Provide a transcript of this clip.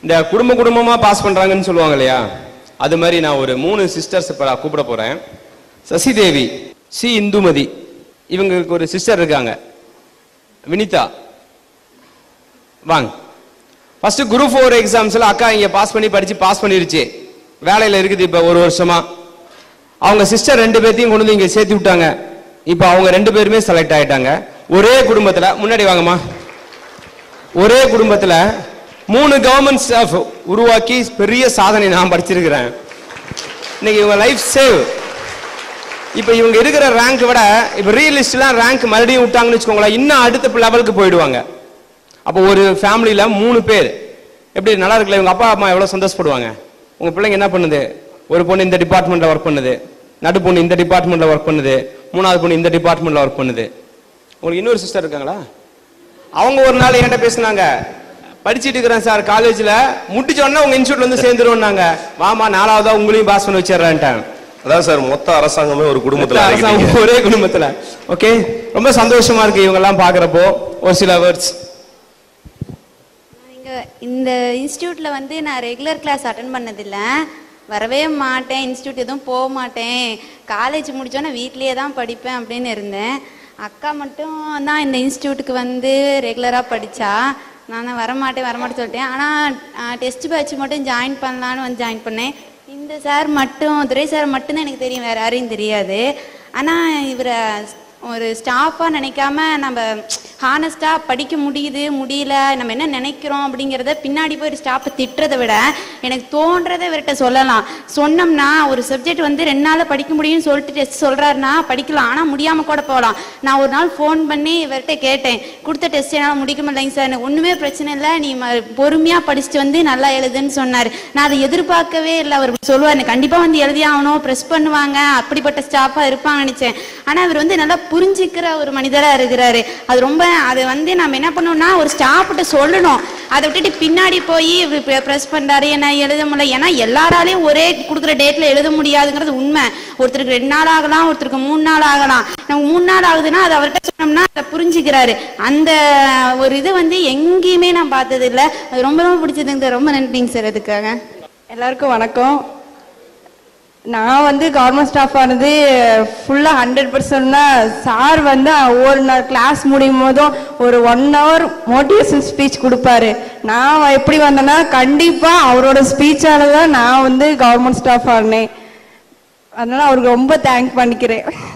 இந்த குடும்ப குடும்பமா பாஸ் பண்றாங்கன்னு சொல்லுவாங்க இல்லையா அது மாதிரி நான் ஒரு மூணு சிஸ்டர்ஸ் இப்ப நான் கூப்பிட போறேன் சசிதேவி சி இந்துமதி இவங்களுக்கு ஒரு சிஸ்டர் இருக்காங்க வினிதா வாங்க ஃபர்ஸ்ட் குரூப் ஃபோர் எக்ஸாம்ஸ்ல அக்கா இங்க பாஸ் பண்ணி படிச்சு பாஸ் பண்ணிருச்சு வேலையில இருக்குது இப்ப ஒரு வருஷமா அவங்க சிஸ்டர் ரெண்டு பேர்த்தையும் கொண்டு வந்து இங்க சேர்த்து விட்டாங்க இப்ப அவங்க ரெண்டு பேருமே செலக்ட் ஆயிட்டாங்க ஒரே குடும்பத்துல முன்னாடி வாங்கம்மா ஒரே குடும்பத்துல மூணு கவர்மெண்ட் ஸ்டாஃப் உருவாக்கி பெரிய சாதனை நான் படிச்சிருக்கிறேன் இன்னைக்கு இவங்க லைஃப் சேவ் இப்ப இவங்க இருக்கிற ரேங்க் விட இப்ப ரீலிஸ்ட்லாம் ரேங்க் மறுபடியும் விட்டாங்கன்னு வச்சுக்கோங்களேன் இன்னும் அடுத்த லெவலுக்கு போயிடுவாங்க அப்போ ஒரு ஃபேமிலியில மூணு பேர் எப்படி நல்லா இருக்குல்ல இவங்க அப்பா அம்மா எவ்வளவு சந்தோஷப்படுவாங்க உங்க பிள்ளைங்க என்ன பண்ணுது ஒரு பொண்ணு இந்த டிபார்ட்மெண்ட்ல ஒர்க் பண்ணுது நடு பொண்ணு இந்த டிபார்ட்மெண்ட்ல ஒர்க் பண்ணுது மூணாவது பொண்ணு இந்த டிபார்ட்மெண்ட்ல ஒர்க் பண்ணுது உங்களுக்கு இன்னொரு சிஸ்டர் இருக்காங்களா அவங்க ஒரு நாள் என்கிட்ட பேசுனாங்க படிச்சிட்டு இருக்கிறேன் சார் காலேஜ்ல முடிச்ச உடனே உங்க இன்ஸ்டியூட்ல வந்து சேர்ந்துருவோம்னாங்க வாமா நாலாவதா உங்களையும் பாஸ் பண்ணி வச்சிடறேன்ட்டேன் அதான் சார் மொத்த அரசாங்கமே ஒரு குடும்பத்துல அரசாங்கம் அடங்கிட்டீங்க. ஒரே குடும்பத்துல ஓகே ரொம்ப சந்தோஷமா இருக்கு இவங்க எல்லாம் பாக்குறப்போ ஒரு சில வேர்ட்ஸ் இங்க இந்த இன்ஸ்டியூட்ல வந்து நான் ரெகுலர் கிளாஸ் அட்டன் பண்ணதில்ல வரவே மாட்டேன் இன்ஸ்டியூட் எதுவும் போக மாட்டேன் காலேஜ் முடிச்சோன்னே வீட்லயே தான் படிப்பேன் அப்படின்னு இருந்தேன் அக்கா மட்டும் தான் இந்த இன்ஸ்டியூட்டுக்கு வந்து ரெகுலராக படித்தா நான் வரமாட்டேன் வரமாட்டேன் சொல்லிட்டேன் ஆனால் டெஸ்ட் பேட்ச் மட்டும் ஜாயின் பண்ணலான்னு வந்து ஜாயின் பண்ணேன் இந்த சார் மட்டும் துரை சார் மட்டும்தான் எனக்கு தெரியும் வேறு யாரையும் தெரியாது ஆனால் இவரை ஒரு ஸ்டாஃபாக நினைக்காம நம்ம ஹானஸ்டாக படிக்க முடியுது முடியல நம்ம என்ன நினைக்கிறோம் அப்படிங்கிறத பின்னாடி போய் ஒரு ஸ்டாஃபை திட்டுறதை விட எனக்கு தோன்றதை இவர்கிட்ட சொல்லலாம் சொன்னோம்னா ஒரு சப்ஜெக்ட் வந்து ரெண்டு நாளில் படிக்க முடியும்னு சொல்லிட்டு டெஸ்ட் சொல்கிறாருன்னா படிக்கலாம் ஆனால் முடியாமல் கூட போகலாம் நான் ஒரு நாள் ஃபோன் பண்ணி இவர்கிட்ட கேட்டேன் கொடுத்த டெஸ்ட் என்னால் முடிக்க முடியலைங்க சார் எனக்கு ஒன்றுமே பிரச்சனை இல்லை நீ பொறுமையாக படிச்சுட்டு வந்து நல்லா எழுதுன்னு சொன்னார் நான் அதை எதிர்பார்க்கவே இல்லை அவர் சொல்லுவார் கண்டிப்பாக வந்து எழுதி ஆகணும் ப்ரெஸ் பண்ணுவாங்க அப்படிப்பட்ட ஸ்டாஃபாக இருப்பாங்க நினச்சேன் ஆனால் அவர் வந்து நல்லா புரிஞ்சுக்கிற ஒரு மனிதராக இருக்கிறாரு அது ரொம்ப அது வந்து நம்ம என்ன பண்ணணும்னா ஒரு ஸ்டாஃப்கிட்ட சொல்லணும் அதை விட்டுட்டு பின்னாடி போய் ப்ரெஸ் பண்ணுறாரு என்ன எழுத முடியல ஏன்னா எல்லாராலையும் ஒரே கொடுக்குற டேட்டில் எழுத முடியாதுங்கிறது உண்மை ஒருத்தருக்கு ரெண்டு நாள் ஆகலாம் ஒருத்தருக்கு மூணு நாள் ஆகலாம் நம்ம மூணு நாள் ஆகுதுன்னா அது அவர்கிட்ட சொன்னோம்னா அதை புரிஞ்சுக்கிறாரு அந்த ஒரு இது வந்து எங்கேயுமே நான் பார்த்தது இல்லை அது ரொம்ப ரொம்ப பிடிச்சதுங்க சார் ரொம்ப நன்றிங்க சார் அதுக்காக எல்லாருக்கும் வணக்கம் நான் வந்து கவர்மெண்ட் ஸ்டாஃப் ஆனது ஃபுல்லாக ஹண்ட்ரட் பர்சன்ட்னா சார் வந்து ஒரு நாள் கிளாஸ் முடியும் போதும் ஒரு ஒன் ஹவர் மோட்டிவேஷன் ஸ்பீச் கொடுப்பாரு நான் எப்படி வந்தேன்னா கண்டிப்பாக அவரோட ஸ்பீச்சால தான் நான் வந்து கவர்மெண்ட் ஸ்டாஃப் ஆனேன் அதனால அவருக்கு ரொம்ப தேங்க் பண்ணிக்கிறேன்